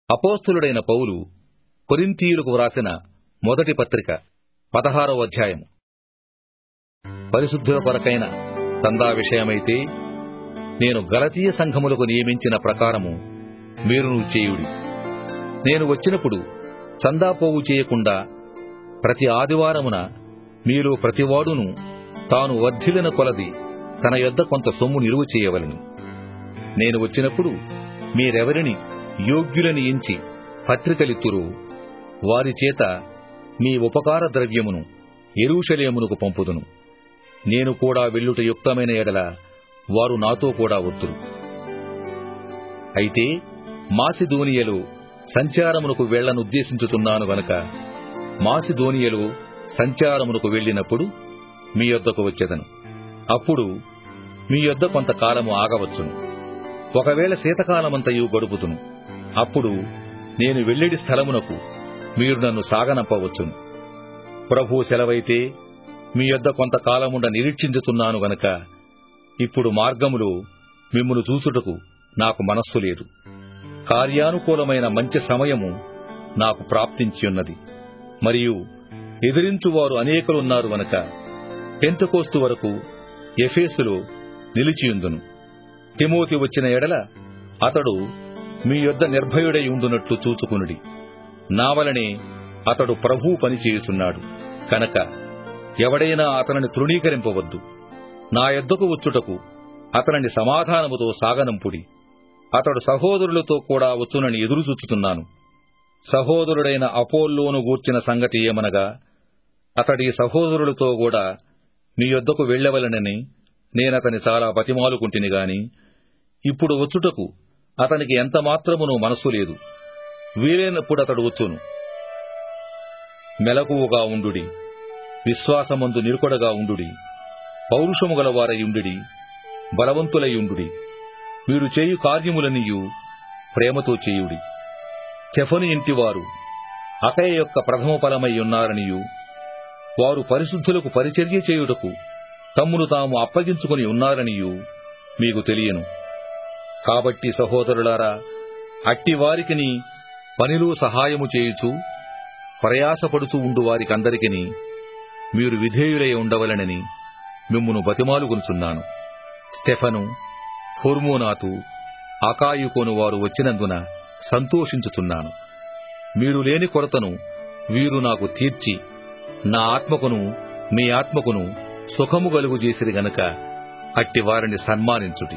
అపోస్తులుడైన పౌలు కొరింథీయులకు వ్రాసిన మొదటి పత్రిక పదహారవ అధ్యాయం పరిశుద్ధుల కొరకైన దందా విషయమైతే నేను గలతీయ సంఘములకు నియమించిన ప్రకారము మీరును చేయుడి నేను వచ్చినప్పుడు చందా పోగు చేయకుండా ప్రతి ఆదివారమున మీలో ప్రతివాడును తాను వర్ధిలిన కొలది తన యొద్ద కొంత సొమ్ము నిలువ చేయవలను నేను వచ్చినప్పుడు మీరెవరిని యోగ్యులని ఎంచి పత్రికలిత్తురు వారి చేత మీ ఉపకార ద్రవ్యమును ఎరుషలేమునకు పంపుదును నేను కూడా వెళ్ళుట యుక్తమైన ఎడల వారు నాతో కూడా వద్దురు అయితే మాసిదోనియలు సంచారమునకు వెళ్లనుద్దేశించుతున్నాను గనక మాసిదోనియలు సంచారమునకు వెళ్ళినప్పుడు మీ యొద్దకు వచ్చేదను అప్పుడు మీ యొద్ద కొంతకాలము ఆగవచ్చును ఒకవేళ శీతకాలమంతయు గడుపుతును అప్పుడు నేను వెల్లడి స్థలమునకు మీరు నన్ను సాగనంపవచ్చును ప్రభు సెలవైతే మీ యొద్ద కొంతకాలముండ నిరీక్షించుతున్నాను గనక ఇప్పుడు మార్గములో మిమ్మును చూచుటకు నాకు మనస్సు లేదు కార్యానుకూలమైన మంచి సమయము నాకు ప్రాప్తించియున్నది మరియు ఎదిరించువారు అనేకులున్నారు గనక పెంతకోస్తు వరకు ఎఫేసులో నిలిచియుందును తిమోతి వచ్చిన ఎడల అతడు మీ యొద్ద నిర్భయుడై ఉండునట్లు చూచుకునుడి నా వలనే అతడు ప్రభు పనిచేయుచున్నాడు కనుక ఎవడైనా అతనిని తృణీకరింపవద్దు నా యొద్దకు వచ్చుటకు అతనిని సమాధానముతో సాగనంపుడి అతడు సహోదరులతో కూడా వచ్చునని ఎదురుచూచుతున్నాను సహోదరుడైన అపోల్లోను గూర్చిన సంగతి ఏమనగా అతడి సహోదరులతో కూడా మీ యొద్దకు వెళ్లవలనని నేనతని చాలా బతిమాలుకుంటుని గాని ఇప్పుడు వచ్చుటకు అతనికి ఎంత మాత్రమునూ మనస్సు లేదు వీలైనప్పుడు అతడు వచ్చును మెలకువగా ఉండుడి విశ్వాసమందు నిరుకొడగా ఉండుడి పౌరుషము గలవారయుండుడి బలవంతులయుండుడి మీరు చేయు కార్యములనియు ప్రేమతో చేయుడి చెఫను ఇంటివారు అకయ యొక్క ప్రథమ ఫలమై ఉన్నారనియు వారు పరిశుద్ధులకు పరిచర్య చేయుటకు తమ్మును తాము అప్పగించుకుని ఉన్నారనియు మీకు తెలియను కాబట్టి సహోదరులారా అట్టివారికిని పనిలో సహాయము చేయుచు ప్రయాసపడుచు ఉండు వారికందరికిని మీరు విధేయులై ఉండవలనని మిమ్మును బతిమాలుకొనుచున్నాను స్టెఫను ఫోర్మోనాతు అకాయుకోను వారు వచ్చినందున సంతోషించుచున్నాను మీరు లేని కొరతను వీరు నాకు తీర్చి నా ఆత్మకును మీ ఆత్మకును సుఖము కలుగు చేసిరి గనక అట్టి వారిని సన్మానించుటి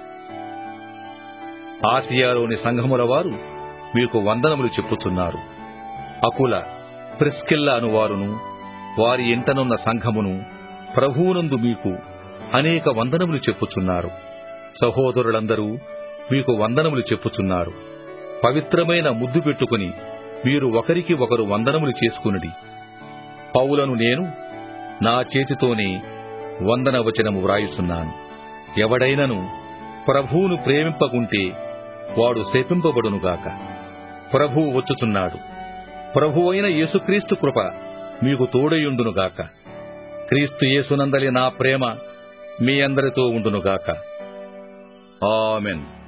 ఆసియాలోని సంఘముల వారు మీకు వందనములు చెప్పుచున్నారు అకుల ప్రిస్కిల్ల అనువారును వారి ఇంటనున్న సంఘమును ప్రభువునందు మీకు అనేక వందనములు చెప్పుచున్నారు సహోదరులందరూ మీకు వందనములు చెప్పుచున్నారు పవిత్రమైన ముద్దు పెట్టుకుని మీరు ఒకరికి ఒకరు వందనములు చేసుకునుడి పౌలను నేను నా చేతితోనే వందన వచనము వ్రాయుచున్నాను ఎవడైనను ప్రభువును ప్రేమింపకుంటే వాడు శపింపబడునుగాక ప్రభువు వచ్చుచున్నాడు ప్రభువైన యేసుక్రీస్తు కృప మీకు తోడయుండునుగాక క్రీస్తు యేసునందలి నా ప్రేమ మీ అందరితో ఉండునుగాక ఆమెన్